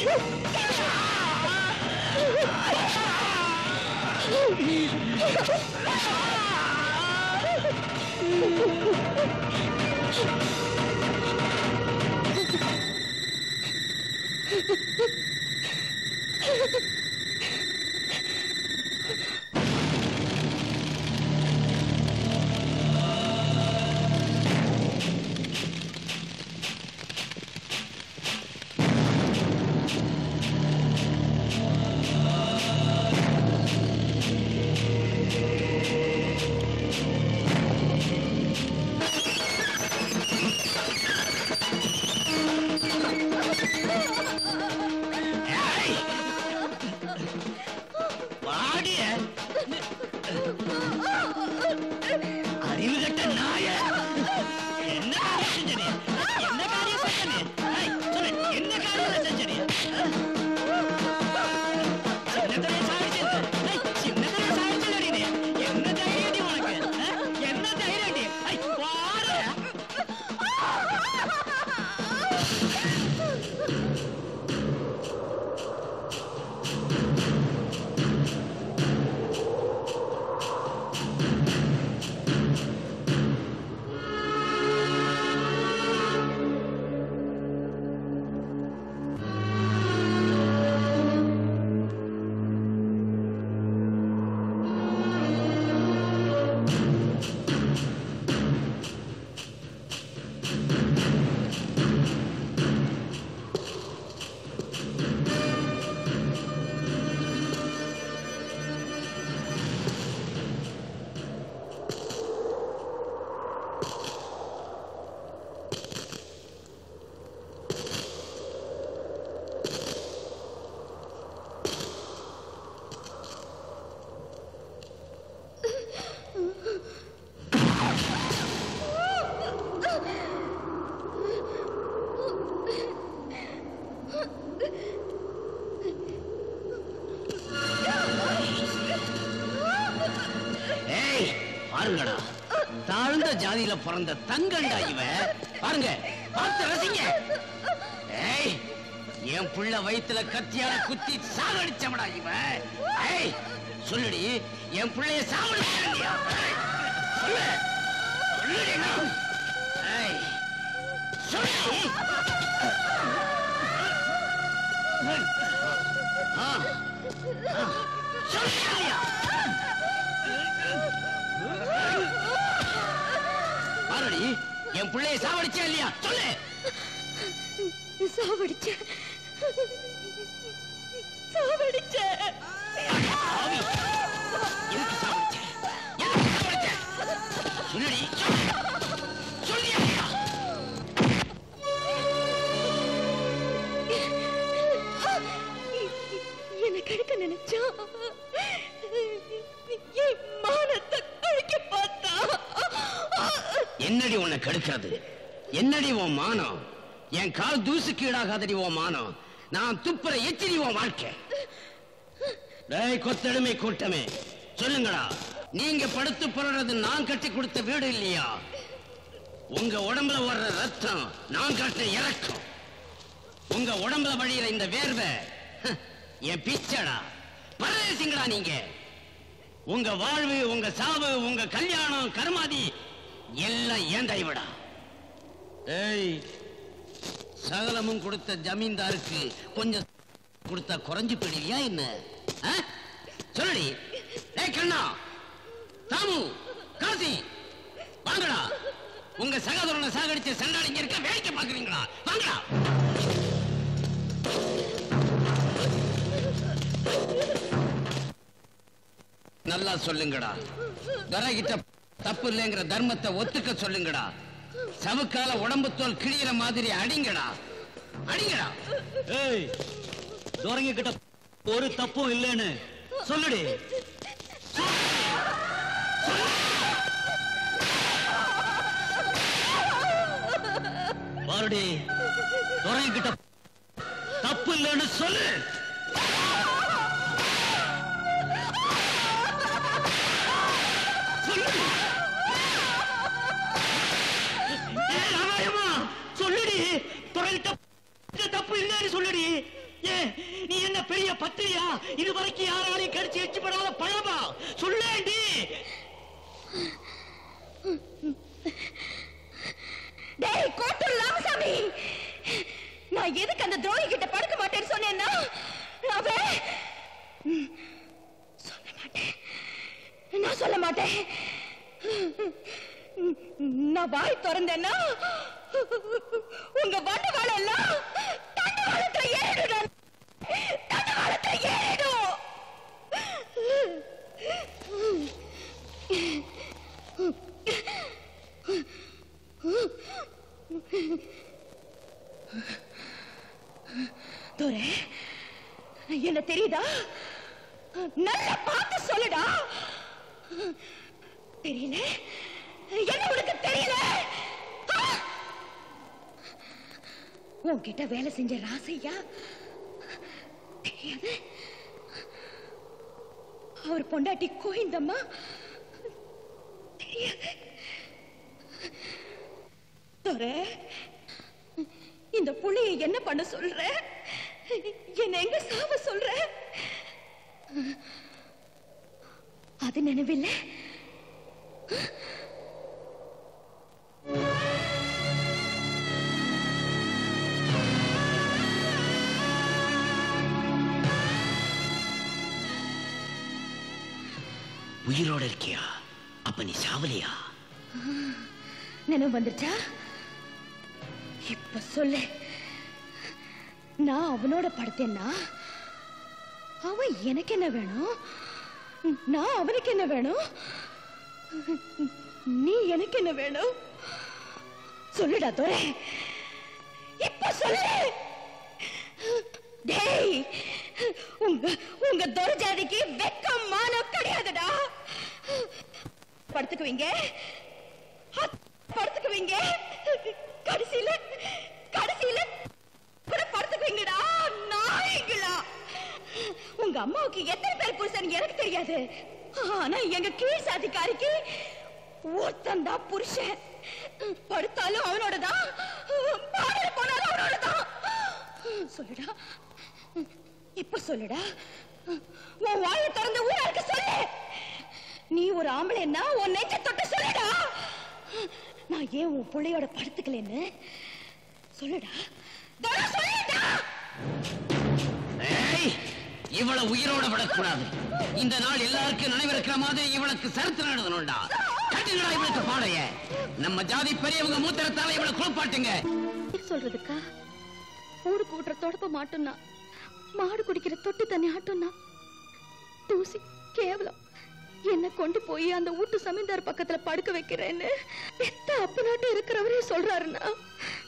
வாடிய அறிவு கட்ட நாய என்ன காரியம் செஞ்ச நீ? என்ன காரியம் செஞ்ச நீ? ஏய், சொல்லு, என்ன காரியம் செஞ்ச நீ? சின்னத்திலே சாதிச்சிருக்க. ஏய், சின்னத்திலே சாதிச்சில்லடி நீ. என்ன தைரியம்டி உனக்கு? ஆ? என்ன தைரியம்டி? ஏய், வாரு. ஏய் பாருங்கடா தாழ்ந்த ஜாதியில பிறந்த தங்கண்டா இவன் பாருங்க பார்த்து ரசிங்க ஏய் என் புள்ள வயித்துல கத்தியால குத்தி சாகடிச்சவடா இவன் ஏய் சொல்லுடி என் புள்ளைய சாகடிச்சியா சொல்லு சொல்லுடி ஏய் சொல்லுடி ஆ ஆ சொல்லுடியா பாருடி என் பிள்ளைய சாவடிச்சா இல்லையா சொல்லு சாவடிச்ச சாவடிச்ச ஆவி. எதுக்கு சாவடிச்ச எதுக்கு சாவடிச்ச சொல்லுடி சொல்லியா இல்லையா? என்ன கெடுக்க நினைச்சா என் மானத்தை அழிக்க பார்த்தா என்னடி உன்னை கெடுக்கிறது என்னடி உன் மானம் என் கால் தூசுக்கு ஈடாகாதடி உன் மானம் நான் துப்புற எச்சிரி உன் வாழ்க்கை டேய் கொத்தெடுமை கூட்டமே சொல்லுங்கடா நீங்க படுத்து புரறது நான் கட்டி கொடுத்த வீடு இல்லையா உங்க உடம்புல வர்ற ரத்தம் நான் காட்டின இறக்கம் உங்க உடம்புல வழியிற இந்த வேர்வை ஹ, என் பிச்சடா பரதேசிங்களா நீங்க உங்க வாழ்வு உங்க சாவு உங்க கல்யாணம் கருமாதி எல்லாம் ஏன் கைவிடா ஏய் சகலமும் கொடுத்த ஜமீன்தாருக்கு கொஞ்சம் கொடுத்தா குறைஞ்சு போயிடுவியா என்ன ஆ? சொல்லுடி ஏய் கண்ணா தாமு காசி வாங்கடா உங்க சகோதரனை சாகடிச்ச சண்டாளிங்க இருக்க வேடிக்கை பாக்குறீங்களா வாங்கடா நல்லா சொல்லுங்கடா தரகிட்ட தப்பு இல்லைங்கிற தர்மத்தை ஒத்துக்க சொல்லுங்கடா சவுக்கால உடம்பு தோல் கிழியிற மாதிரி அடிங்கடா அடிங்கடா ஏய் துரங்க கிட்ட ஒரு தப்பும் இல்லைன்னு சொல்லுடி பாருடி துரங்க கிட்ட தப்பு இல்லைன்னு சொல்லு சொல்லுடி ஏய், ராமாயணமா, சொல்லுடி துறைகிட்ட தப்பு இல்லைன்னு சொல்லுடி ஏன் நீ என்ன பெரிய பத்திரியா இது வரைக்கும் யாராலையும் கடிச்சு எச்சுப்படாத பழமா சொல்லேண்டி டேய் கோட்டூர் ராமசாமி நான் எதுக்கு அந்த துரோகி கிட்ட படுக்க மாட்டேன்னு சொன்னேன்னா அவன் ம், சொல்ல மாட்டேன் நான் சொல்ல மாட்டேன் நான் வாய் திறந்தேன்னா உங்க வண்டவாள எல்லாம் தண்டவாளத்துல ஏறிடும் தண்டவாளத்துல ஏறிடும் துரை என்ன தெரியுதா நல்லா பார்த்து சொல்லுடா தெரியல என்ன உனக்கு தெரியல ஆ! உன்கிட்ட வேலை செஞ்ச ராசையா தெரியாது அவர் பொண்டாட்டி கோயிந்தம்மா தெரியாது துரை இந்த புள்ளைய என்ன பண்ண சொல்ற என்ன எங்க சாவ சொல்ற அது நினைவில்லை உயிரோட இருக்கியா அப்ப நீ சாவலியா நினைவு வந்துருச்சா இப்ப சொல்லு நான் அவனோட படுத்தேன்னா அவன் எனக்கு என்ன வேணும் நான் அவனுக்கு என்ன வேணும் நீ எனக்கு என்ன வேணும் சொல்லுடா துரை இப்ப சொல்லு டேய் உங்க உங்க துர்ஜாதிக்கு வெக்கம் மானம் கிடையாதுடா படுத்துக்குவீங்க அத்- படுத்துக்குவீங்க கடைசியில கடைசியில கூட படுத்துக்குவீங்கடா நாய்களா உங்க அம்மாவுக்கு எத்தனை பேர் புருஷன் எனக்கு தெரியாது ஆனா எங்க கீழ் சாதிக்காரிக்கு ஒருத்தன் தான் புருஷன் படுத்தாலும் அவனோட தான் பாடல் போனாலும் அவனோட தான் சொல்லுடா இப்ப சொல்லுடா உன் வாயை திறந்து ஊராருக்கு சொல்லு நீ ஒரு ஆம்பளைன்னா உன் நெஞ்ச தொட்டு சொல்லுடா நான் ஏன் உன் பிள்ளையோட படுத்துக்கலன்னு சொல்லுடா தோழா, சொல்லுடா ஏய் இவள உயிரோட விடக்கூடாது இந்த நாள் எல்லாருக்கும் நினைவிருக்கிற மாதிரி இவளுக்கு சரித்திரம் எழுதணும்டா கட்டுங்கடா இவளுக்கு பாடைய நம்ம ஜாதி பெரியவங்க மூத்திரத்தால இவளை குளிப்பாட்டுங்க சொல்றதுக்கா ஊரு கூட்டுற தொடப்ப மாட்டோம்னா மாடு குடிக்கிற தொட்டு தண்ணி ஆட்டோம்னா தூசி கேவலம் என்ன கொண்டு போய் அந்த வீட்டு சமீந்தார் பக்கத்துல படுக்க வைக்கிறேன்னு பெத்த அப்பனாட்டம் இருக்கிறவரே சொல்றாருன்னா